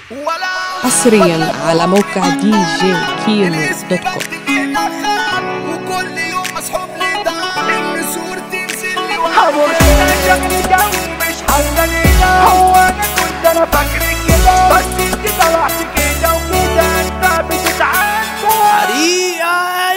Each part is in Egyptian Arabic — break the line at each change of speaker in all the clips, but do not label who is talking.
حصريا على موقع دي جي كيمو دوت كوم
وكل يوم مسحوب لي دم ان صورتي تنزل لي
هقول كده شكلي جو مش حلانينا هو انا كنت انا فاكرك كده بس انت طلعت كده وكده انت بتتعدى
حريقة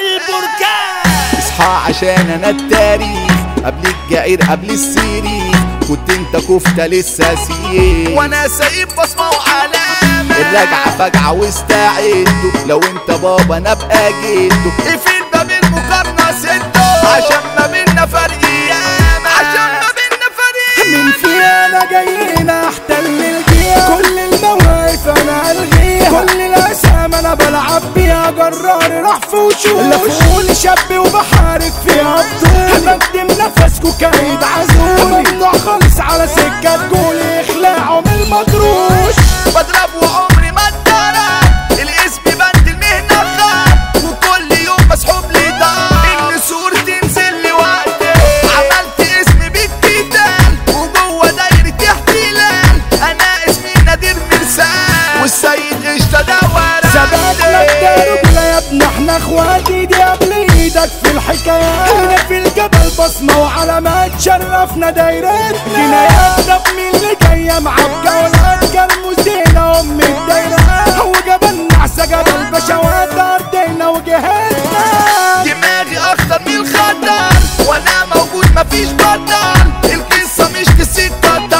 البركان
اصحى عشان انا التاريخ قبل الجعير قبل السيري كنت انت كفتة لسه سير
وانا سايب بصمة وعلامة
الرجعة فجعة واستعدوا لو انت بابا انا ابقى جدو
في الباب المقارنة ستة عشان ما بينا فرق ياما عشان ما بينا فرق
من فيها انا جايين احتل الجيا كل المواقف انا الغيها كل الاسام انا بلعب بيها جرار راح في وشوش لفوني شاب وبحارب فيها بطول بكتم نفسكوا كايد عزول ممنوع خالص على سكة تقولي اخلعوا من المجروش
بضرب وعمري ما اتضرب الاسم بند المهنة خاب وكل يوم مسحوب لي دار ان صورتي تنزل لي وقتي عملت اسمي بالكتال وجوه دايرة احتلال انا اسمي نادر مرسال والسيد قشطة ده
سبقنا
ورقتي
رجلة يا ابن احنا اخواتي دي قبل ايدك في الحكايات هنا في الجبل بصمة وعلامات شرفنا دايرتنا جناياتنا بمين اللي جاية مع الجولات كرموزينا ام الدايرة وجبل نعسة جبل بشوات ارضينا وجهتنا
دماغي اخطر من الخطر وانا موجود مفيش بطل القصة مش قصة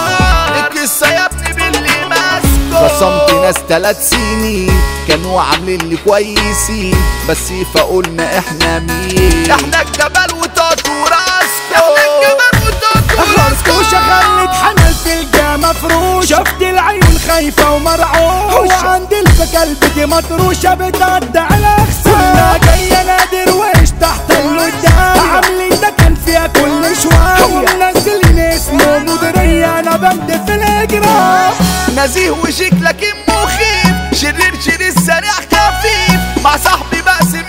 قطر القصة يا ابني باللي ماسكه
خصمت ناس تلات سنين كانوا عاملين لي كويسين بس فقلنا احنا مين
احنا الجبل وتاتو راسكو احنا الجبل وتاتو
خرطوشة
راسكو
خلت حنل في الجامع مفروش شفت العيون خايفة ومرعوش وعند قلبتي مطروشة بتعدى على خسارة جاية نادر وإيش تحت القدام عاملين ده كان فيها كل شوية ومنزلين اسمه مديرية أنا بند في الإجرام
نزيه وشكلك مخيف شرير شرير سريع خفيف مع صاحبي بقسم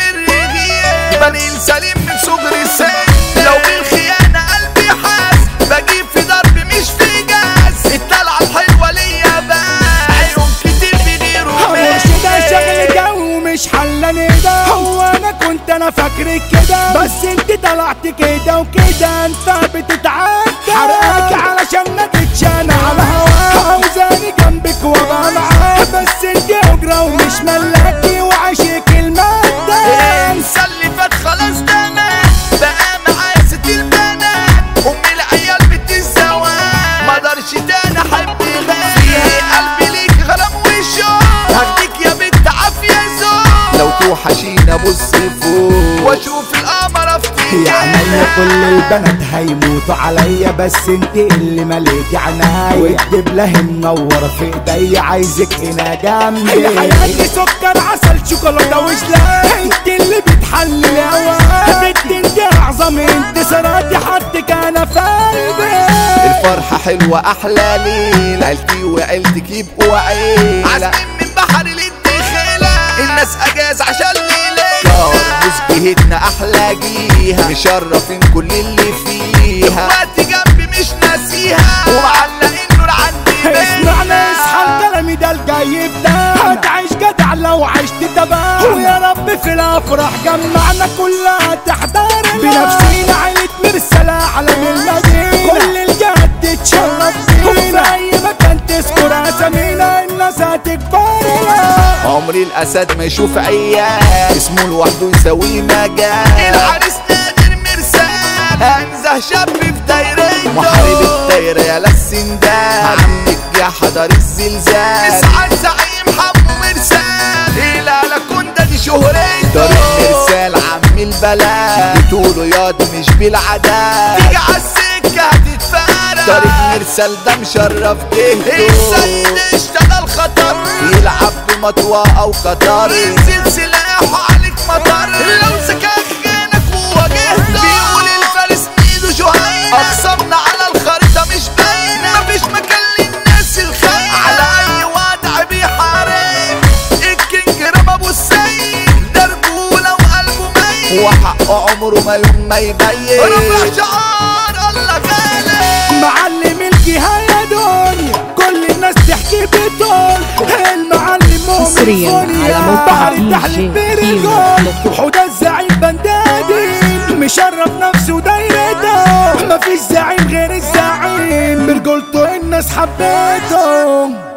الرغيف بنين سليم من صغر السن لو بالخيانة قلبي حاس بجيب في ضرب مش في جاز الطلعة الحلوة ليا بس عيون كتير بغيره
مش ده شغل جو مش حلاني ده هو انا كنت انا فاكرك كده بس انت طلعت كده وكده انت بتتعدى حرقك علشان ما تتشان على هواك عاوزاني جنبك وابقى معاك بس انت اجرة ومش ملاكي وعاشق المادة
انسى اللي فات خلاص تمام بقى معايا ست البنات ام العيال بنت الزواج ما اقدرش تاني احب غير في قلبي ليك غرام وشوق هديك يا بنت عافيه زوج
لو توحشينا بص فوق
واشوف القمر افتكر
يا عينيا كل البنات هيموتوا عليا بس انت اللي مليتي عنايا والدبلة منورة في ايديا عايزك هنا جنبي يا حياتي سكر عسل شوكولاتة وجلال انت اللي بتحلي الهوا بنت انت اعظم انتصاراتي حطك انا في قلبي
الفرحة حلوة احلى ليل عيلتي وعيلتك يبقوا عيلة
عازمين من بحر للدخيلة الناس اجاز عشان ليلة
كرموز جهتنا احلى جيها مشرفين كل اللي فيها
وقت جنبي مش ناسيها ومعلقين نور عندي
اسمعنا اصحى الكلام ده الجاي ده هتعيش جدع لو عشت تمام ويا رب في الافراح جمعنا كلها تحضرنا بنفسينا عيلة مرسلة علم المدينة كل الجهات تتشرف فينا وفي اي مكان تذكر اسامينا الناس هتكبرنا
عمري الاسد ما يشوف عيال اسمه لوحده يساوي مجال
العريس نادر مرسال انزه شاب في دايرته
محارب الدايرة يا للسندال عمك يا حضر الزلزال
اسعد زعيم حمو مرسال الى لكوندا دي شهرته
طريق مرسال عم البلد بتقولوا ياض مش بالعدد
تيجي عالسكة هتتفارق
طريق مرسال ده مشرف جهته
السيد اشتغل خطر
يلعب بمطوى او قطر
ينزل سلاحه عليك مطر لو سكاك خانك وواجهته بيقول الفارس ايده شهية اقسمنا على الخريطة مش باينة مفيش مكان للناس الخاينة على اي وضع بيحارب الكينج رمى ابو السيد ده رجولة وقلبه ميت
وحقه عمره ما يوم ما يبين
رفع شعار الله غالب
معلم الجهة يا دنيا كل الناس تحكي بتقول
حصرياً على موقع
بحر
دي
التحليل
جي
بين
كيمو
الجول
دوت كوم.
وحوده الزعيم بندادين مشرف نفسه ودايرته مفيش زعيم غير الزعيم برجولته الناس حبيته